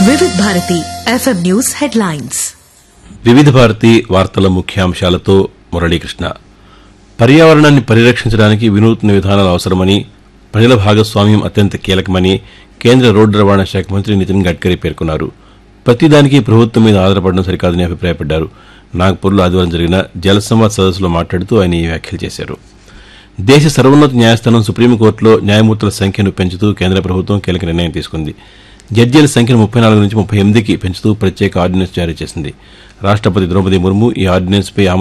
వివిధ Bharati FM news headlines వివిధ భారతి వార్తల ముఖ్యాంశాలతో మురళీకృష్ణ పర్యావరణాన్ని పరిరక్షించడానికి వినూత్న విధానాలు అవసరమని ప్రజల భాగస్వామ్యం అత్యంత కీలకమని కేంద్ర రోడ్డు రవాణా శాఖ మంత్రి నితిన్ గడ్కరీ పేర్కొన్నారు ప్రతిదానికి ప్రభుత్వం మీద ఆధారపడడం సరికాదని అభిప్రాయపడ్డారు నాగ్పూర్లో ఆదివారం జరిగిన జల సంవాద్ సదస్సులో మాట్లాడుతూ ఆయన ఈ వ్యాఖ్యలు చేశారు దేశ సర్వోన్నత న్యాయస్థానం సుప్రీంకోర్టులో న్యాయమూర్తుల సంఖ్యను పెంచుతూ కేంద్ర ప్రభుత్వం కీలక నిర్ణయం తీసుకుంది జడ్జీల సంఖ్యను ముప్పై నాలుగు నుంచి ముప్పై ఎనిమిదికి పెంచుతూ ప్రత్యేక ఆర్డినెన్స్ జారీ చేసింది రాష్టపతి ద్రౌపది ముర్ము ఈ ఆర్డినెన్స్పై